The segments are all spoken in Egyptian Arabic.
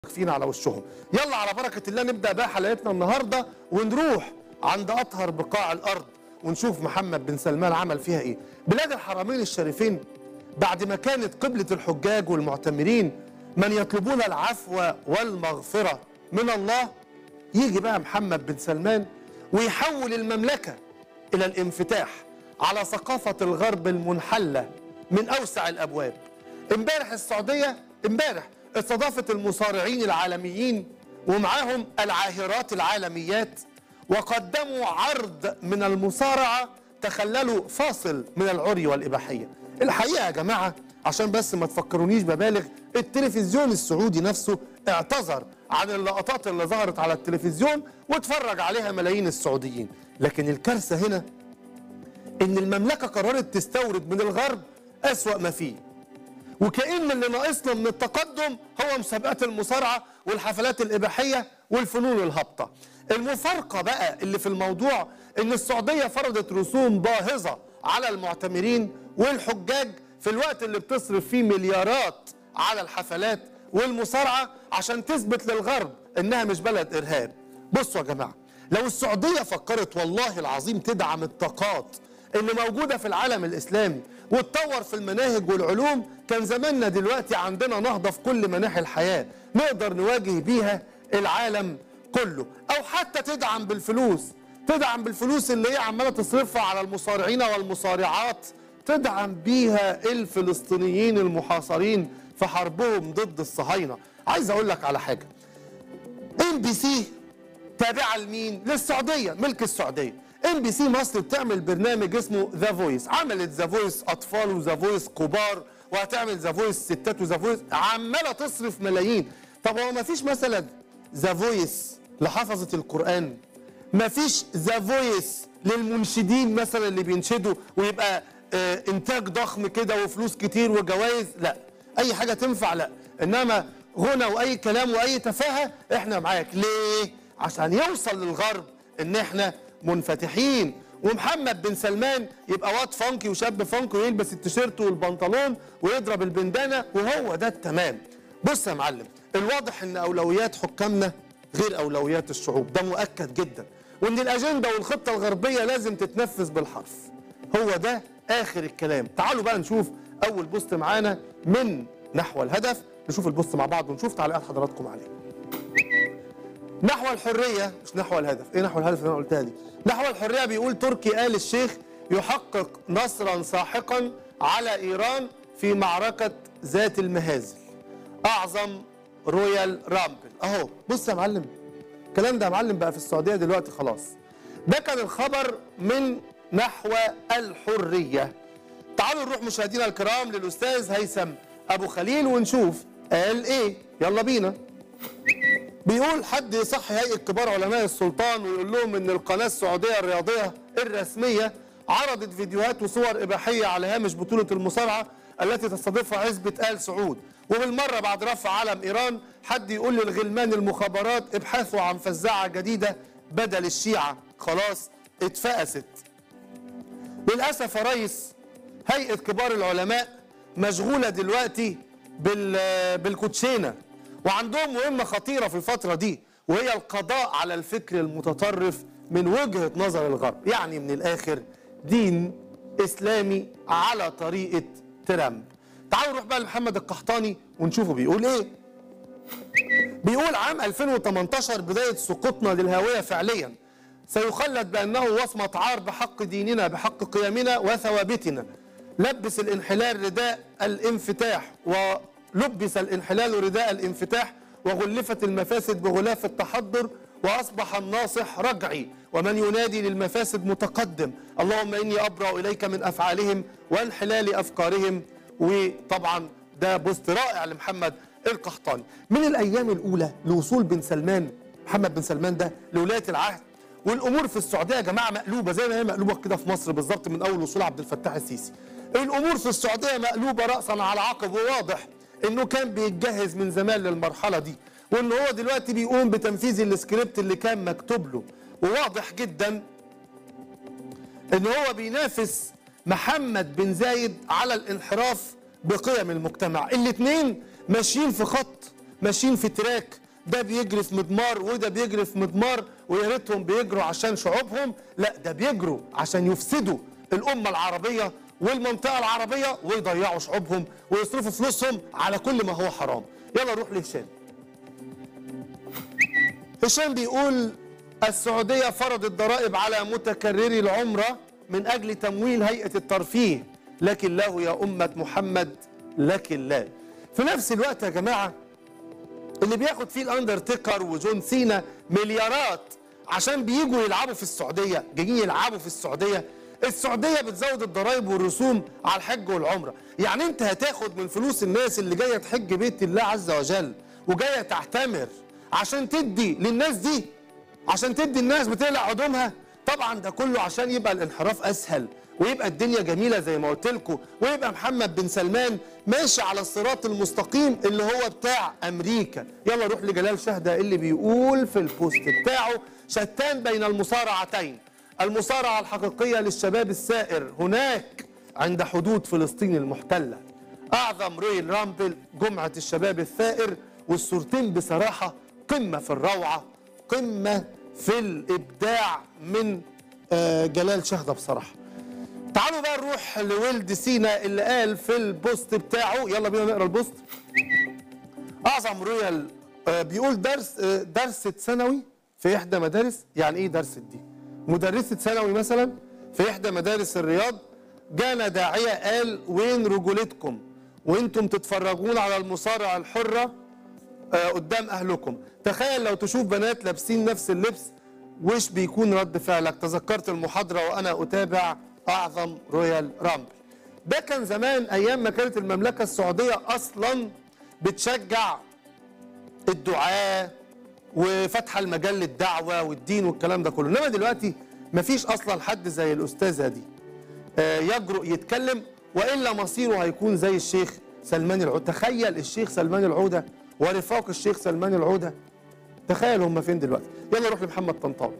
فينا على وشهم يلا على بركة الله نبدأ بقى حلقتنا النهاردة ونروح عند أطهر بقاع الأرض ونشوف محمد بن سلمان عمل فيها إيه بلاد الحرمين الشريفين بعد ما كانت قبلة الحجاج والمعتمرين من يطلبون العفو والمغفرة من الله يجي بقى محمد بن سلمان ويحول المملكة إلى الانفتاح على ثقافة الغرب المنحلة من أوسع الأبواب امبارح السعودية امبارح استضافت المصارعين العالميين ومعاهم العاهرات العالميات وقدموا عرض من المصارعة تخللوا فاصل من العري والإباحية الحقيقة يا جماعة عشان بس ما تفكرونيش ببالغ التلفزيون السعودي نفسه اعتذر عن اللقطات اللي ظهرت على التلفزيون واتفرج عليها ملايين السعوديين لكن الكارثة هنا ان المملكة قررت تستورد من الغرب أسوأ ما فيه وكأن اللي ناقصنا من التقدم هو مسابقات المصارعة والحفلات الإباحية والفنون الهابطة المفارقة بقى اللي في الموضوع ان السعودية فرضت رسوم باهظة على المعتمرين والحجاج في الوقت اللي بتصرف فيه مليارات على الحفلات والمصارعة عشان تثبت للغرب انها مش بلد ارهاب بصوا يا جماعة لو السعودية فكرت والله العظيم تدعم الطاقات اللي موجودة في العالم الإسلامي وتطور في المناهج والعلوم كان زماننا دلوقتي عندنا نهضة في كل مناحي الحياة نقدر نواجه بيها العالم كله أو حتى تدعم بالفلوس تدعم بالفلوس اللي هي عمالة تصرفها على المصارعين والمصارعات تدعم بيها الفلسطينيين المحاصرين في حربهم ضد الصهاينة عايز أقول لك على حاجة ام بي سي تابعه لمين؟ للسعوديه ملك السعوديه ام بي سي مصر بتعمل برنامج اسمه ذا فويس عملت ذا فويس اطفال وذا فويس كبار وهتعمل ذا فويس ستات وذا فويس عماله تصرف ملايين طب هو ما فيش مثلا ذا فويس لحفظه القران ما فيش ذا فويس للمنشدين مثلا اللي بينشدوا ويبقى آه انتاج ضخم كده وفلوس كتير وجوائز لا اي حاجه تنفع لا انما غنى واي كلام واي تفاهه احنا معاك ليه عشان يوصل للغرب ان احنا منفتحين ومحمد بن سلمان يبقى واد فانكي وشاب فانكي ويلبس التيشيرت والبنطلون ويضرب البندانه وهو ده التمام بص يا معلم الواضح ان اولويات حكامنا غير اولويات الشعوب ده مؤكد جدا وان الاجنده والخطه الغربيه لازم تتنفذ بالحرف هو ده اخر الكلام تعالوا بقى نشوف اول بوست معانا من نحو الهدف نشوف البوست مع بعض ونشوف تعليقات حضراتكم عليه نحو الحرية مش نحو الهدف ايه نحو الهدف اللي انا قلتها دي نحو الحرية بيقول تركي آل الشيخ يحقق نصرا ساحقا على ايران في معركة ذات المهازل اعظم رويال رامبل اهو بص يا معلم الكلام ده يا معلم بقى في السعودية دلوقتي خلاص ده كان الخبر من نحو الحرية تعالوا نروح مشاهدينا الكرام للأستاذ هيثم أبو خليل ونشوف قال إيه يلا بينا بيقول حد يصحي هيئة كبار علماء السلطان ويقول لهم ان القناة السعودية الرياضية الرسمية عرضت فيديوهات وصور إباحية على هامش بطولة المصارعة التي تستضيفها عزبة آل سعود وبالمرة بعد رفع علم إيران حد يقول للغلمان المخابرات ابحثوا عن فزاعة جديدة بدل الشيعة خلاص اتفقست للأسف يا ريس هيئة كبار العلماء مشغولة دلوقتي بال بالكوتشينه وعندهم مهمة خطيرة في الفترة دي وهي القضاء على الفكر المتطرف من وجهة نظر الغرب يعني من الآخر دين إسلامي على طريقة ترامب تعالوا نروح بقى لمحمد القحطاني ونشوفه بيقول إيه بيقول عام 2018 بداية سقوطنا للهوية فعليا سيخلد بأنه وصمة عار بحق ديننا بحق قيمنا وثوابتنا لبس الانحلال رداء الانفتاح و لبس الانحلال رداء الانفتاح وغلفت المفاسد بغلاف التحضر واصبح الناصح رجعي ومن ينادي للمفاسد متقدم اللهم اني ابرا اليك من افعالهم وانحلال افكارهم وطبعا ده بوست رائع لمحمد القحطاني من الايام الاولى لوصول بن سلمان محمد بن سلمان ده لولايه العهد والامور في السعوديه يا جماعه مقلوبه زي ما هي مقلوبه كده في مصر بالظبط من اول وصول عبد الفتاح السيسي الامور في السعوديه مقلوبه راسا على عقب وواضح انه كان بيتجهز من زمان للمرحله دي وان هو دلوقتي بيقوم بتنفيذ السكريبت اللي كان مكتوب له وواضح جدا ان هو بينافس محمد بن زايد على الانحراف بقيم المجتمع الاثنين ماشيين في خط ماشيين في تراك ده بيجري في مضمار وده بيجري في مضمار ويا ريتهم بيجروا عشان شعوبهم لا ده بيجروا عشان يفسدوا الامه العربيه والمنطقه العربيه ويضيعوا شعوبهم ويصرفوا فلوسهم على كل ما هو حرام يلا نروح لهشام هشام بيقول السعودية فرضت ضرائب على متكرري العمرة من أجل تمويل هيئة الترفيه لكن له يا أمة محمد لكن لا في نفس الوقت يا جماعة اللي بياخد فيه الأندرتيكر وجون سينا مليارات عشان بيجوا يلعبوا في السعودية جايين يلعبوا في السعودية السعودية بتزود الضرائب والرسوم على الحج والعمرة يعني انت هتاخد من فلوس الناس اللي جاية تحج بيت الله عز وجل وجاية تعتمر عشان تدي للناس دي عشان تدي الناس بتقلع هدومها طبعا ده كله عشان يبقى الانحراف اسهل ويبقى الدنيا جميله زي ما قلت لكم ويبقى محمد بن سلمان ماشي على الصراط المستقيم اللي هو بتاع امريكا يلا نروح لجلال شهده اللي بيقول في البوست بتاعه شتان بين المصارعتين المصارعه الحقيقيه للشباب السائر هناك عند حدود فلسطين المحتله اعظم رويال رامبل جمعه الشباب الثائر والصورتين بصراحه قمه في الروعه قمه في الابداع من آه، جلال شهده بصراحه تعالوا بقى نروح لولد سينا اللي قال في البوست بتاعه يلا بينا نقرا البوست اعظم رويال آه، بيقول درس آه، درسة ثانوي في احدى مدارس يعني ايه درسة دي مدرسة ثانوي مثلا في احدى مدارس الرياض جانا داعية قال وين رجولتكم وانتم تتفرجون على المصارعة الحرة آه، قدام اهلكم تخيل لو تشوف بنات لابسين نفس اللبس وش بيكون رد فعلك تذكرت المحاضرة وانا اتابع اعظم رويال رامبل ده كان زمان ايام ما كانت المملكة السعودية اصلا بتشجع الدعاة وفتح المجال للدعوة والدين والكلام ده كله انما دلوقتي مفيش اصلا حد زي الاستاذة دي آه، يجرؤ يتكلم والا مصيره هيكون زي الشيخ سلمان العودة تخيل الشيخ سلمان العودة ورفاق الشيخ سلمان العودة تخيل هم فين دلوقتي يلا نروح لمحمد طنطاوي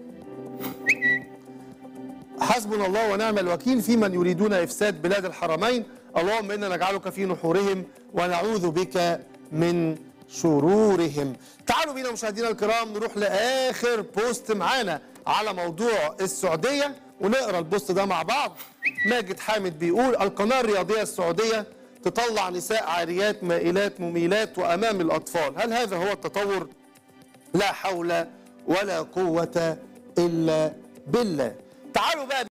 حسبنا الله ونعم الوكيل في من يريدون افساد بلاد الحرمين اللهم انا نجعلك في نحورهم ونعوذ بك من شرورهم تعالوا بينا مشاهدينا الكرام نروح لاخر بوست معانا على موضوع السعوديه ونقرا البوست ده مع بعض ماجد حامد بيقول القناه الرياضيه السعوديه تطلع نساء عاريات مائلات مميلات وامام الاطفال هل هذا هو التطور لا حول ولا قوه الا بالله تعالوا بقى